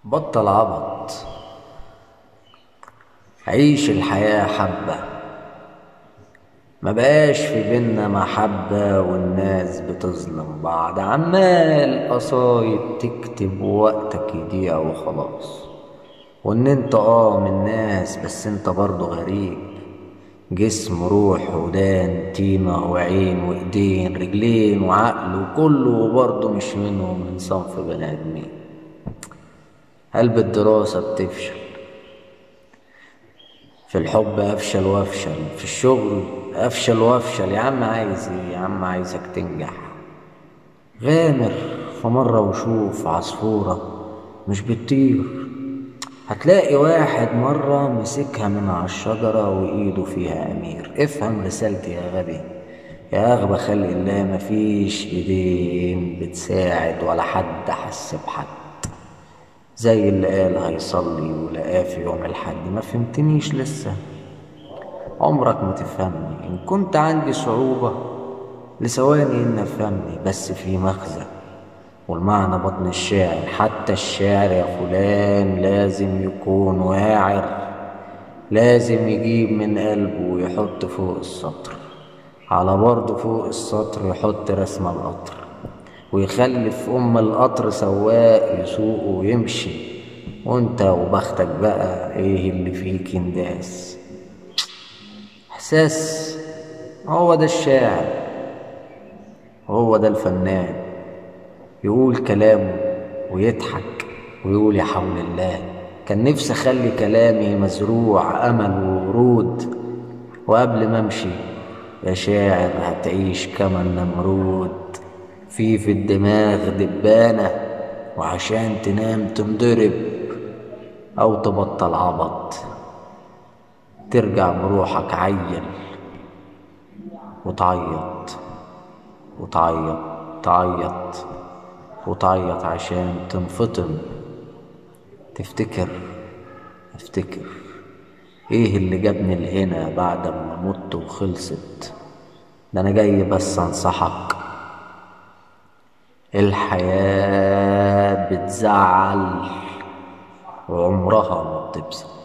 بطل عبط عيش الحياة حبة ما بقاش في بينا محبة والناس بتظلم بعض عمال قصايد تكتب وقتك يضيع وخلاص وان انت اه من ناس بس انت برضه غريب جسم روح ودان تيمة وعين وايدين رجلين وعقل وكله وبرضه مش منهم من صنف بني ادمين قلب الدراسة بتفشل في الحب أفشل وأفشل في الشغل أفشل وأفشل يا عم عايز إيه يا عم عايزك تنجح غامر في مرة وشوف عصفورة مش بتطير هتلاقي واحد مرة مسكها من على الشجرة وإيده فيها أمير افهم رسالتي يا غبي يا أغبى خلق الله مفيش إيدين بتساعد ولا حد حس بحد زي اللي قال هيصلي ولقاه في يوم الحد ما فهمتنيش لسه عمرك ما تفهمني إن كنت عندي صعوبة لثواني إن أفهمني بس في مغزى والمعنى بطن الشاعر حتى الشاعر يا فلان لازم يكون واعر لازم يجيب من قلبه ويحط فوق السطر على برضه فوق السطر يحط رسم القطر ويخلف أم القطر سواق يسوق ويمشي وانت وبختك بقى ايه اللي فيك ينداس احساس هو ده الشاعر هو ده الفنان يقول كلامه ويضحك ويقول يا حول الله كان نفسي اخلي كلامي مزروع امل وورود وقبل ما امشي يا شاعر هتعيش كما النمرود في في الدماغ دبانة وعشان تنام تنضرب أو تبطل عبط ترجع بروحك عيل وتعيط وتعيط تعيط وتعيط عشان تنفطم تفتكر افتكر ايه اللي جابني لهنا بعد ما مت وخلصت ده انا جاي بس انصحك الحياة بتزعل وعمرها ما بتبسط